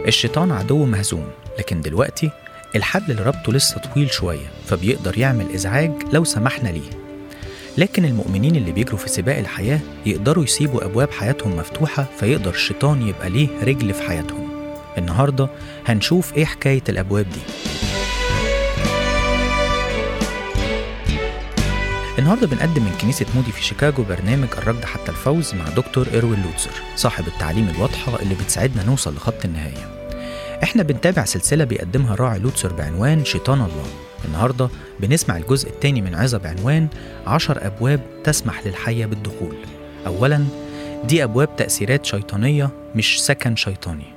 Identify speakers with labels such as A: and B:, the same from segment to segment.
A: الشيطان عدو مهزوم لكن دلوقتي الحبل اللي ربطه لسه طويل شوية فبيقدر يعمل إزعاج لو سمحنا ليه لكن المؤمنين اللي بيجروا في سباق الحياة يقدروا يسيبوا أبواب حياتهم مفتوحة فيقدر الشيطان يبقى ليه رجل في حياتهم النهاردة هنشوف إيه حكاية الأبواب دي النهارده بنقدم من كنيسة مودي في شيكاغو برنامج الركض حتى الفوز مع دكتور إيروين لوتسر صاحب التعليم الواضحة اللي بتساعدنا نوصل لخط النهاية احنا بنتابع سلسلة بيقدمها راعي لوتسر بعنوان شيطان الله النهاردة بنسمع الجزء الثاني من عظة بعنوان عشر أبواب تسمح للحية بالدخول أولا دي أبواب تأثيرات شيطانية مش سكن شيطاني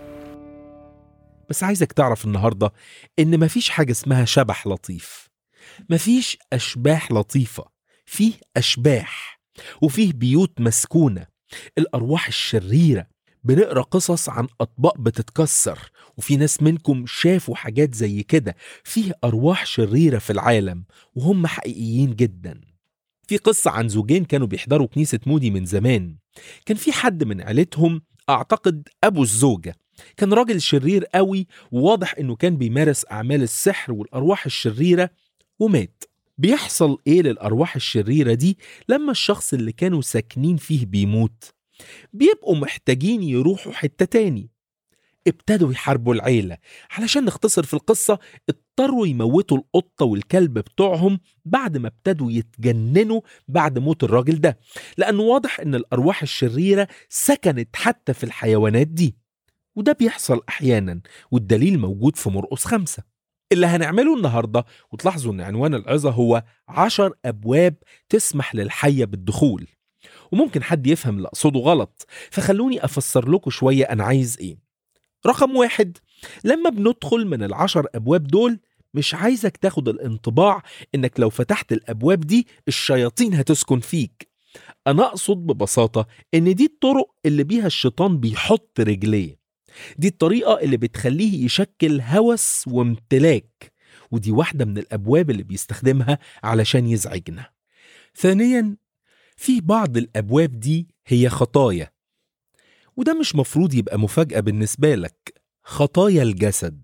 B: بس عايزك تعرف النهارده ان مفيش حاجه اسمها شبح لطيف مفيش اشباح لطيفه فيه اشباح وفيه بيوت مسكونه الارواح الشريره بنقرا قصص عن اطباق بتتكسر وفي ناس منكم شافوا حاجات زي كده فيه ارواح شريره في العالم وهم حقيقيين جدا في قصه عن زوجين كانوا بيحضروا كنيسه مودي من زمان كان في حد من عيلتهم اعتقد ابو الزوجه كان راجل شرير قوي وواضح انه كان بيمارس اعمال السحر والارواح الشريره ومات بيحصل ايه للارواح الشريره دي لما الشخص اللي كانوا ساكنين فيه بيموت بيبقوا محتاجين يروحوا حته تاني ابتدوا يحاربوا العيله علشان نختصر في القصه اضطروا يموتوا القطه والكلب بتوعهم بعد ما ابتدوا يتجننوا بعد موت الراجل ده لانه واضح ان الارواح الشريره سكنت حتى في الحيوانات دي وده بيحصل احيانا والدليل موجود في مرقس خمسة اللي هنعمله النهاردة وتلاحظوا ان عنوان العظة هو عشر ابواب تسمح للحية بالدخول وممكن حد يفهم اللي اقصده غلط فخلوني افسر لكم شوية انا عايز ايه رقم واحد لما بندخل من العشر ابواب دول مش عايزك تاخد الانطباع انك لو فتحت الابواب دي الشياطين هتسكن فيك انا اقصد ببساطة ان دي الطرق اللي بيها الشيطان بيحط رجليه دي الطريقة اللي بتخليه يشكل هوس وامتلاك ودي واحدة من الأبواب اللي بيستخدمها علشان يزعجنا ثانيا في بعض الأبواب دي هي خطايا وده مش مفروض يبقى مفاجأة بالنسبة لك خطايا الجسد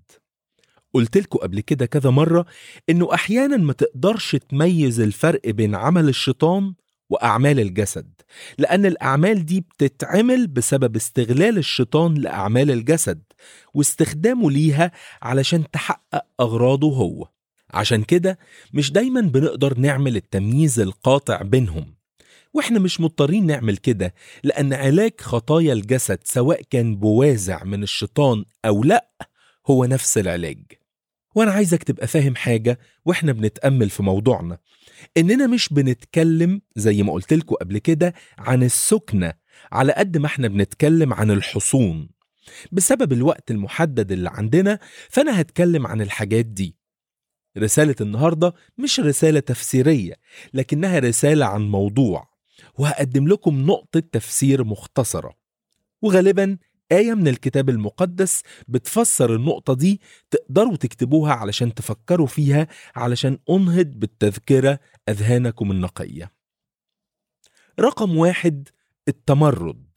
B: قلت لكم قبل كده كذا مرة إنه أحيانا ما تقدرش تميز الفرق بين عمل الشيطان وأعمال الجسد لأن الأعمال دي بتتعمل بسبب استغلال الشيطان لأعمال الجسد واستخدامه ليها علشان تحقق أغراضه هو عشان كده مش دايما بنقدر نعمل التمييز القاطع بينهم واحنا مش مضطرين نعمل كده لأن علاج خطايا الجسد سواء كان بوازع من الشيطان أو لأ هو نفس العلاج وأنا عايزك تبقى فاهم حاجة واحنا بنتأمل في موضوعنا إننا مش بنتكلم زي ما قلت لكم قبل كده عن السكنة على قد ما احنا بنتكلم عن الحصون بسبب الوقت المحدد اللي عندنا فأنا هتكلم عن الحاجات دي رسالة النهاردة مش رسالة تفسيرية لكنها رسالة عن موضوع وهقدم لكم نقطة تفسير مختصرة وغالبا آية من الكتاب المقدس بتفسر النقطة دي تقدروا تكتبوها علشان تفكروا فيها علشان أنهض بالتذكرة أذهانكم النقية رقم واحد التمرد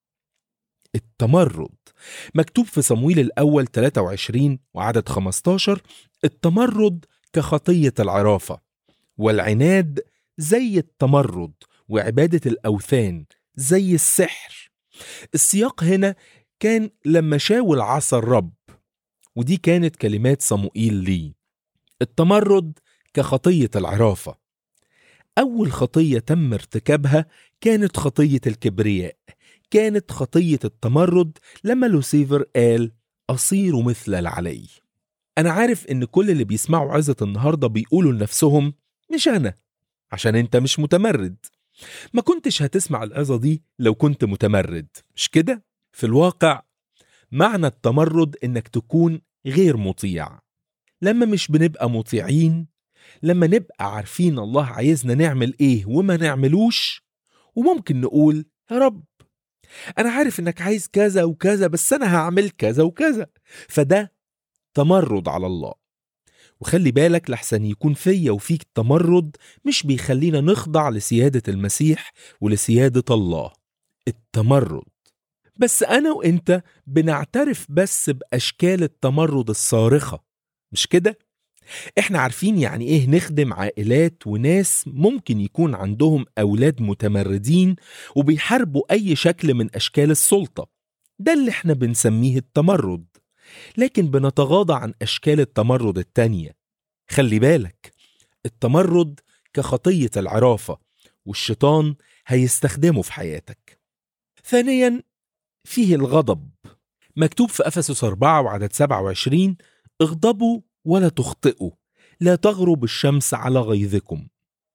B: التمرد مكتوب في صمويل الأول 23 وعدد 15 التمرد كخطية العرافة والعناد زي التمرد وعبادة الأوثان زي السحر السياق هنا كان لما شاول عصى الرب ودي كانت كلمات صموئيل لي التمرد كخطية العرافة أول خطية تم ارتكابها كانت خطية الكبرياء كانت خطية التمرد لما لوسيفر قال أصير مثل العلي أنا عارف إن كل اللي بيسمعوا عزة النهاردة بيقولوا لنفسهم مش أنا عشان أنت مش متمرد ما كنتش هتسمع العظة دي لو كنت متمرد مش كده؟ في الواقع معنى التمرد إنك تكون غير مطيع لما مش بنبقى مطيعين لما نبقى عارفين الله عايزنا نعمل إيه وما نعملوش وممكن نقول يا رب أنا عارف إنك عايز كذا وكذا بس أنا هعمل كذا وكذا فده تمرد على الله وخلي بالك لحسن يكون فيا وفيك تمرد مش بيخلينا نخضع لسيادة المسيح ولسيادة الله التمرد بس أنا وإنت بنعترف بس بأشكال التمرد الصارخة مش كده؟ إحنا عارفين يعني إيه نخدم عائلات وناس ممكن يكون عندهم أولاد متمردين وبيحاربوا أي شكل من أشكال السلطة ده اللي إحنا بنسميه التمرد لكن بنتغاضى عن أشكال التمرد التانية خلي بالك التمرد كخطية العرافة والشيطان هيستخدمه في حياتك ثانيا فيه الغضب مكتوب في أفسس 4 وعدد 27 اغضبوا ولا تخطئوا لا تغرب الشمس على غيظكم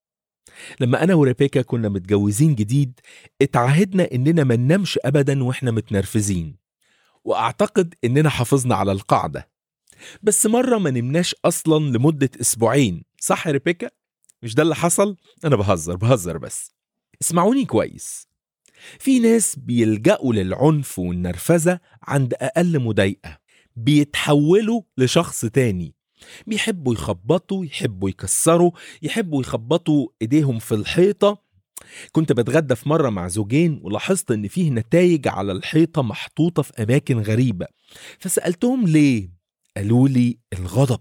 B: لما أنا وريبيكا كنا متجوزين جديد اتعهدنا إننا ما ننامش أبدا وإحنا متنرفزين وأعتقد إننا حافظنا على القاعدة بس مرة ما نمناش أصلا لمدة أسبوعين صح يا ريبيكا؟ مش ده اللي حصل؟ أنا بهزر بهزر بس اسمعوني كويس في ناس بيلجأوا للعنف والنرفزة عند أقل مضايقة بيتحولوا لشخص تاني بيحبوا يخبطوا يحبوا يكسروا يحبوا يخبطوا ايديهم في الحيطة كنت بتغدى في مرة مع زوجين ولاحظت ان فيه نتائج على الحيطة محطوطة في اماكن غريبة فسألتهم ليه قالوا لي الغضب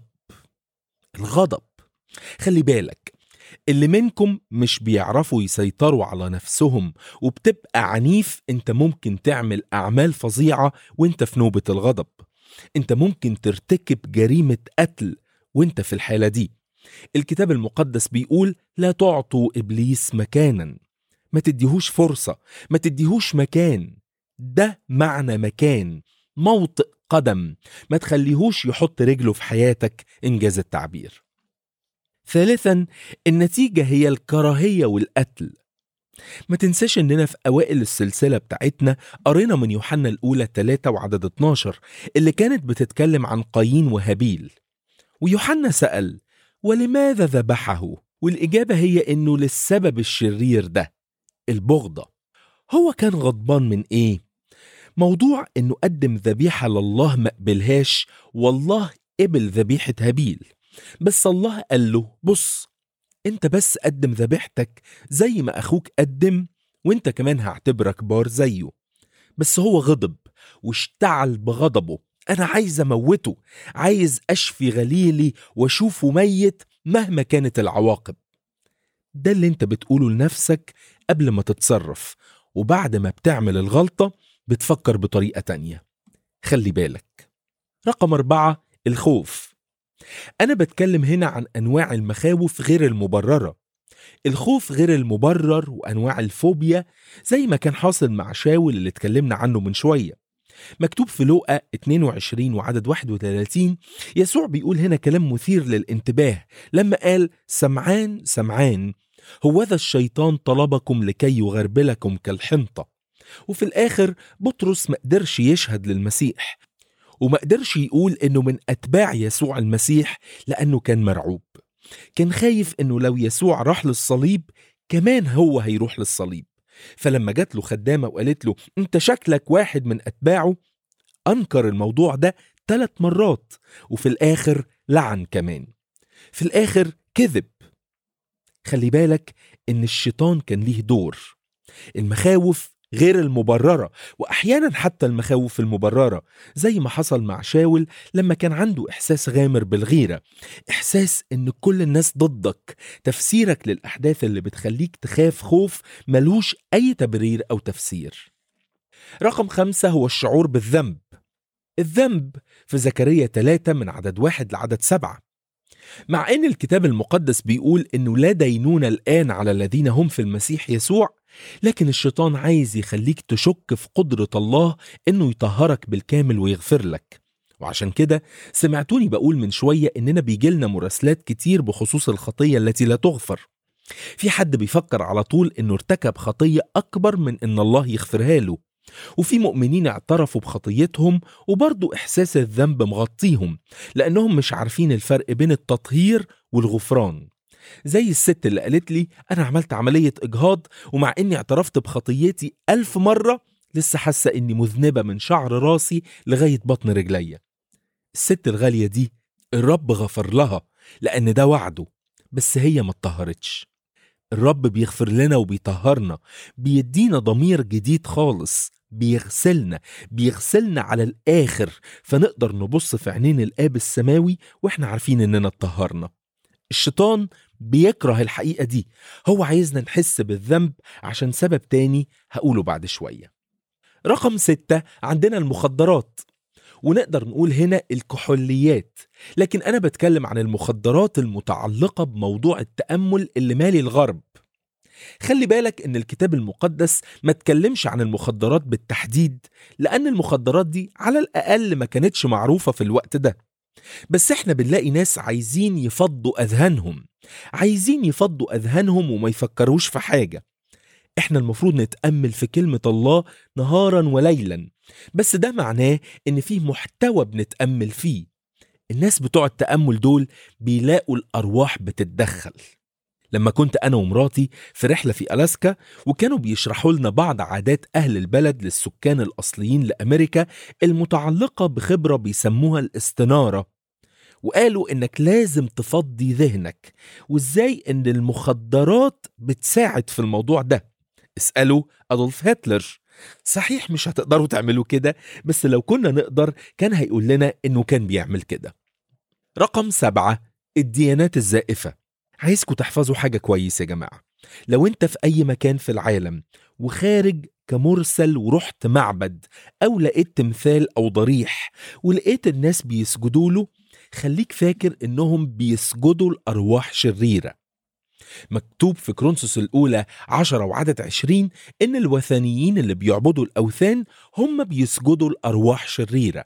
B: الغضب خلي بالك اللي منكم مش بيعرفوا يسيطروا على نفسهم وبتبقى عنيف انت ممكن تعمل اعمال فظيعة وانت في نوبة الغضب انت ممكن ترتكب جريمة قتل وانت في الحالة دي الكتاب المقدس بيقول لا تعطوا ابليس مكانا ما تديهوش فرصة ما تديهوش مكان ده معنى مكان موطئ قدم ما تخليهوش يحط رجله في حياتك انجاز التعبير ثالثا النتيجة هي الكراهية والقتل ما تنساش اننا في اوائل السلسلة بتاعتنا قرينا من يوحنا الاولى 3 وعدد 12 اللي كانت بتتكلم عن قايين وهابيل ويوحنا سأل ولماذا ذبحه والاجابة هي انه للسبب الشرير ده البغضة هو كان غضبان من ايه موضوع انه قدم ذبيحة لله ما قبلهاش والله قبل ذبيحة هابيل بس الله قال له بص انت بس قدم ذبيحتك زي ما اخوك قدم وانت كمان هعتبرك بار زيه بس هو غضب واشتعل بغضبه انا عايز اموته عايز اشفي غليلي واشوفه ميت مهما كانت العواقب ده اللي انت بتقوله لنفسك قبل ما تتصرف وبعد ما بتعمل الغلطة بتفكر بطريقة تانية خلي بالك رقم أربعة الخوف أنا بتكلم هنا عن أنواع المخاوف غير المبررة الخوف غير المبرر وأنواع الفوبيا زي ما كان حاصل مع شاول اللي اتكلمنا عنه من شوية مكتوب في لوقا 22 وعدد 31 يسوع بيقول هنا كلام مثير للانتباه لما قال سمعان سمعان هوذا الشيطان طلبكم لكي يغربلكم كالحنطة وفي الآخر بطرس ما قدرش يشهد للمسيح وما قدرش يقول انه من اتباع يسوع المسيح لانه كان مرعوب كان خايف انه لو يسوع راح للصليب كمان هو هيروح للصليب فلما جات له خدامه وقالت له انت شكلك واحد من اتباعه انكر الموضوع ده ثلاث مرات وفي الاخر لعن كمان في الاخر كذب خلي بالك ان الشيطان كان ليه دور المخاوف غير المبررة وأحيانا حتى المخاوف المبررة زي ما حصل مع شاول لما كان عنده إحساس غامر بالغيرة إحساس إن كل الناس ضدك تفسيرك للأحداث اللي بتخليك تخاف خوف ملوش أي تبرير أو تفسير رقم خمسة هو الشعور بالذنب الذنب في زكريا 3 من عدد واحد لعدد سبعة مع ان الكتاب المقدس بيقول انه لا دينون الان على الذين هم في المسيح يسوع لكن الشيطان عايز يخليك تشك في قدرة الله انه يطهرك بالكامل ويغفر لك وعشان كده سمعتوني بقول من شوية اننا بيجيلنا مراسلات كتير بخصوص الخطية التي لا تغفر في حد بيفكر على طول انه ارتكب خطية اكبر من ان الله يغفرها له وفي مؤمنين اعترفوا بخطيتهم وبرضو إحساس الذنب مغطيهم لأنهم مش عارفين الفرق بين التطهير والغفران زي الست اللي قالت لي أنا عملت عملية إجهاض ومع إني اعترفت بخطيتي ألف مرة لسه حاسة إني مذنبة من شعر راسي لغاية بطن رجليا الست الغالية دي الرب غفر لها لأن ده وعده بس هي ما اتطهرتش الرب بيغفر لنا وبيطهرنا بيدينا ضمير جديد خالص بيغسلنا بيغسلنا على الآخر فنقدر نبص في عينين الآب السماوي وإحنا عارفين إننا اتطهرنا الشيطان بيكره الحقيقة دي هو عايزنا نحس بالذنب عشان سبب تاني هقوله بعد شوية رقم ستة عندنا المخدرات ونقدر نقول هنا الكحوليات لكن أنا بتكلم عن المخدرات المتعلقة بموضوع التأمل اللي مالي الغرب خلي بالك ان الكتاب المقدس ما تكلمش عن المخدرات بالتحديد لان المخدرات دي على الاقل ما كانتش معروفه في الوقت ده بس احنا بنلاقي ناس عايزين يفضوا اذهانهم عايزين يفضوا اذهانهم وما يفكروش في حاجه احنا المفروض نتامل في كلمه الله نهارا وليلا بس ده معناه ان في محتوى بنتامل فيه الناس بتوع التامل دول بيلاقوا الارواح بتتدخل لما كنت أنا ومراتي في رحلة في ألاسكا وكانوا بيشرحوا لنا بعض عادات أهل البلد للسكان الأصليين لأمريكا المتعلقة بخبرة بيسموها الاستنارة وقالوا إنك لازم تفضي ذهنك وإزاي إن المخدرات بتساعد في الموضوع ده اسألوا أدولف هتلر صحيح مش هتقدروا تعملوا كده بس لو كنا نقدر كان هيقول لنا إنه كان بيعمل كده رقم سبعة الديانات الزائفة عايزكم تحفظوا حاجة كويس يا جماعة لو انت في أي مكان في العالم وخارج كمرسل ورحت معبد أو لقيت تمثال أو ضريح ولقيت الناس بيسجدوا له خليك فاكر إنهم بيسجدوا لأرواح شريرة مكتوب في كرونسوس الأولى عشرة وعدد عشرين إن الوثنيين اللي بيعبدوا الأوثان هم بيسجدوا لأرواح شريرة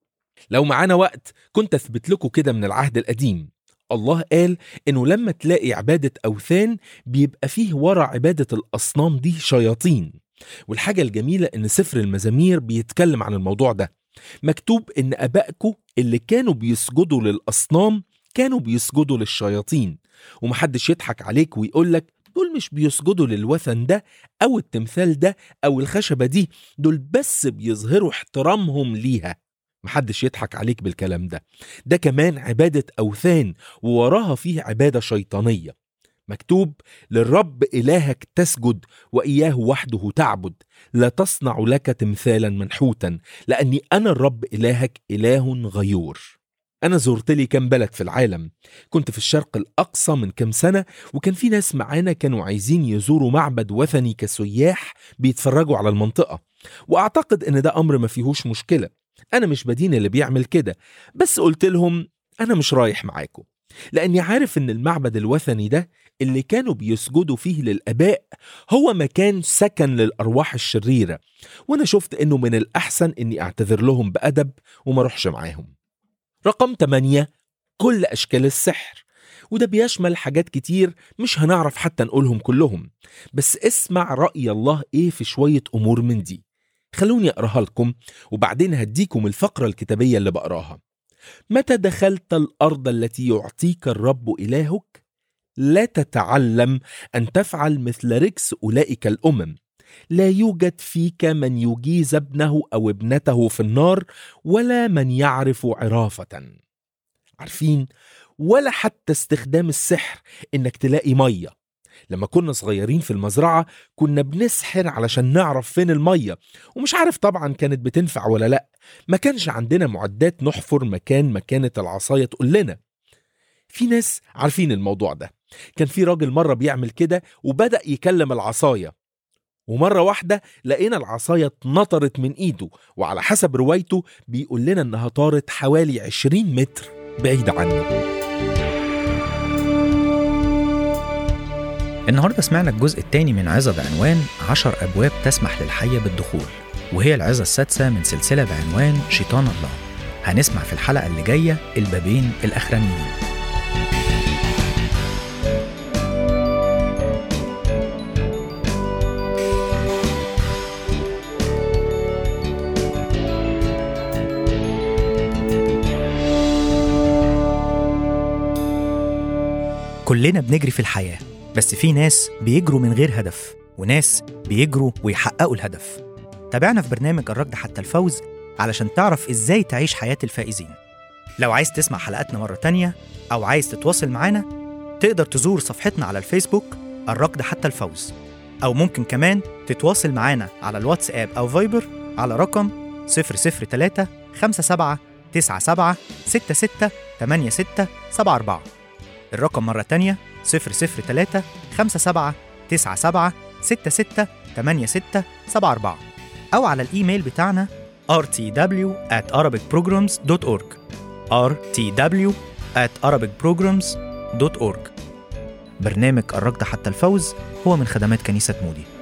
B: لو معانا وقت كنت أثبت لكم كده من العهد القديم الله قال انه لما تلاقي عبادة اوثان بيبقى فيه ورا عبادة الاصنام دي شياطين والحاجة الجميلة ان سفر المزامير بيتكلم عن الموضوع ده مكتوب ان ابائكم اللي كانوا بيسجدوا للاصنام كانوا بيسجدوا للشياطين ومحدش يضحك عليك ويقولك دول مش بيسجدوا للوثن ده او التمثال ده او الخشبة دي دول بس بيظهروا احترامهم ليها محدش يضحك عليك بالكلام ده ده كمان عبادة أوثان ووراها فيه عبادة شيطانية مكتوب للرب إلهك تسجد وإياه وحده تعبد لا تصنع لك تمثالا منحوتا لأني أنا الرب إلهك إله غيور أنا زرت لي كام بلد في العالم كنت في الشرق الأقصى من كام سنة وكان في ناس معانا كانوا عايزين يزوروا معبد وثني كسياح بيتفرجوا على المنطقة وأعتقد إن ده أمر ما فيهوش مشكلة أنا مش بدين اللي بيعمل كده بس قلت لهم أنا مش رايح معاكم لأني عارف إن المعبد الوثني ده اللي كانوا بيسجدوا فيه للآباء هو مكان سكن للأرواح الشريرة وأنا شفت إنه من الأحسن إني أعتذر لهم بأدب وما أروحش معاهم رقم 8 كل أشكال السحر وده بيشمل حاجات كتير مش هنعرف حتى نقولهم كلهم بس اسمع رأي الله إيه في شوية أمور من دي خلوني أقراها لكم وبعدين هديكم الفقرة الكتابية اللي بقراها متى دخلت الأرض التي يعطيك الرب إلهك لا تتعلم أن تفعل مثل ركس أولئك الأمم لا يوجد فيك من يجيز ابنه أو ابنته في النار ولا من يعرف عرافة عارفين ولا حتى استخدام السحر إنك تلاقي مية لما كنا صغيرين في المزرعة كنا بنسحر علشان نعرف فين المية ومش عارف طبعا كانت بتنفع ولا لأ ما كانش عندنا معدات نحفر مكان ما كانت العصاية تقول لنا في ناس عارفين الموضوع ده كان في راجل مرة بيعمل كده وبدأ يكلم العصاية ومرة واحدة لقينا العصاية اتنطرت من ايده وعلى حسب روايته بيقول لنا انها طارت حوالي 20 متر بعيد عنه
A: النهاردة سمعنا الجزء الثاني من عظة بعنوان عشر أبواب تسمح للحية بالدخول وهي العظة السادسة من سلسلة بعنوان شيطان الله هنسمع في الحلقة اللي جاية البابين الأخرانيين كلنا بنجري في الحياة بس في ناس بيجروا من غير هدف وناس بيجروا ويحققوا الهدف تابعنا في برنامج الركض حتى الفوز علشان تعرف ازاي تعيش حياة الفائزين لو عايز تسمع حلقاتنا مرة تانية أو عايز تتواصل معانا تقدر تزور صفحتنا على الفيسبوك الركض حتى الفوز أو ممكن كمان تتواصل معانا على الواتساب أو فايبر على رقم 003 57 97 66 86 74 الرقم مرة تانية 003 57 97 66 86 74 أو على الإيميل بتاعنا rtw at arabicprograms.org rtw at arabicprograms.org برنامج الركض حتى الفوز هو من خدمات كنيسة مودي